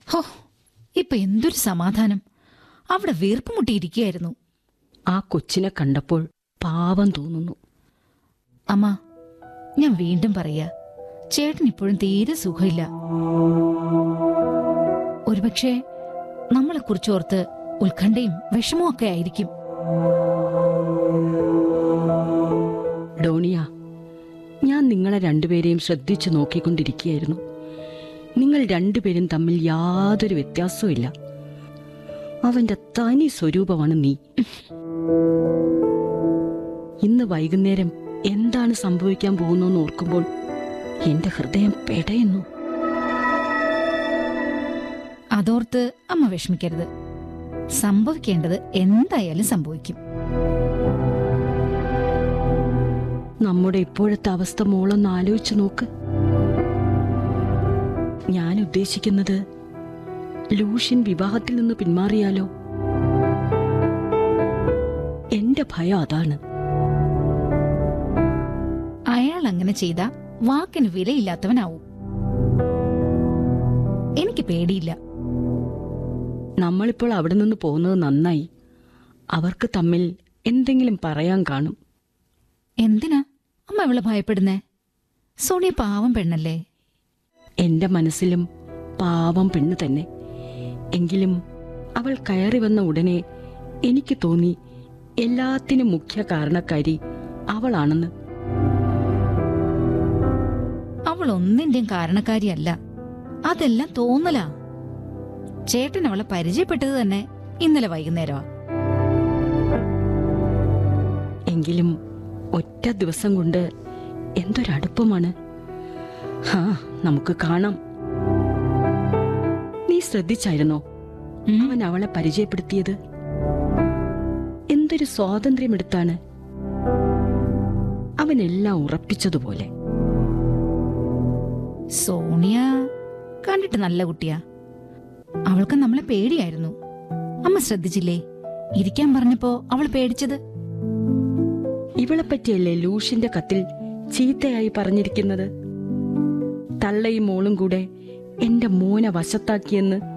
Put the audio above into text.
ഹോ ഇപ്പൊ എന്തൊരു സമാധാനം അവിടെ വീർപ്പ് മുട്ടിയിരിക്കുകയായിരുന്നു ആ കൊച്ചിനെ കണ്ടപ്പോൾ പാവം തോന്നുന്നു അമ്മ ഞാൻ വീണ്ടും പറയാ ചേട്ടൻ ഇപ്പോഴും തീരെ സുഖമില്ല ഒരുപക്ഷെ നമ്മളെ കുറിച്ചോർത്ത് ഉത്കണ്ഠയും വിഷമവും ഒക്കെ ആയിരിക്കും ഡോണിയ ഞാൻ നിങ്ങളെ രണ്ടുപേരെയും ശ്രദ്ധിച്ചു നോക്കിക്കൊണ്ടിരിക്കുകയായിരുന്നു നിങ്ങൾ രണ്ടുപേരും തമ്മിൽ യാതൊരു വ്യത്യാസവും ഇല്ല അവന്റെ തനി സ്വരൂപമാണ് നീ ഇന്ന് വൈകുന്നേരം എന്താണ് സംഭവിക്കാൻ പോകുന്നതെന്ന് ഓർക്കുമ്പോൾ എന്റെ ഹൃദയം പെടയുന്നു അതോർത്ത് അമ്മ വിഷമിക്കരുത് സംഭവിക്കേണ്ടത് എന്തായാലും സംഭവിക്കും നമ്മുടെ ഇപ്പോഴത്തെ അവസ്ഥ മോളൊന്ന് ആലോചിച്ചു നോക്ക് ഞാൻ ഉദ്ദേശിക്കുന്നത് ലൂഷ്യൻ വിവാഹത്തിൽ നിന്ന് പിന്മാറിയാലോ എന്റെ ഭയം അതാണ് അയാൾ അങ്ങനെ ചെയ്ത വാക്കിന് വിലയില്ലാത്തവനാവും എനിക്ക് പേടിയില്ല നമ്മളിപ്പോൾ അവിടെ നിന്ന് പോകുന്നത് നന്നായി അവർക്ക് തമ്മിൽ എന്തെങ്കിലും പറയാൻ കാണും എന്തിനാ അമ്മ അവളെ ഭയപ്പെടുന്നേ സോണിയ പാവം പെണ്ണല്ലേ എന്റെ മനസ്സിലും പാവം പെണ്ണ് തന്നെ എങ്കിലും അവൾ കയറി വന്ന ഉടനെ എനിക്ക് തോന്നി എല്ലാത്തിനും മുഖ്യ കാരണക്കാരി അവളാണെന്ന് അവൾ ഒന്നിന്റെയും കാരണക്കാരിയല്ല അതെല്ലാം തോന്നലാ ചേട്ടൻ അവളെ പരിചയപ്പെട്ടത് തന്നെ ഇന്നലെ വൈകുന്നേരമാ എങ്കിലും ഒറ്റ ദിവസം കൊണ്ട് എന്തൊരടുപ്പമാണ് ഹാ നമുക്ക് കാണാം നീ ശ്രദ്ധിച്ചായിരുന്നോ ഉം. അവൻ അവളെ പരിചയപ്പെടുത്തിയത് എന്തൊരു സ്വാതന്ത്ര്യമെടുത്താണ് അവനെല്ലാം ഉറപ്പിച്ചതുപോലെ സോണിയ കണ്ടിട്ട് നല്ല കുട്ടിയാ അവൾക്ക് നമ്മളെ പേടിയായിരുന്നു അമ്മ ശ്രദ്ധിച്ചില്ലേ ഇരിക്കാൻ പറഞ്ഞപ്പോ അവൾ പേടിച്ചത് ഇവളെ പറ്റിയല്ലേ ലൂഷിന്റെ കത്തിൽ ചീത്തയായി പറഞ്ഞിരിക്കുന്നത് തള്ളയും മോളും കൂടെ എന്റെ മോനെ വശത്താക്കിയെന്ന്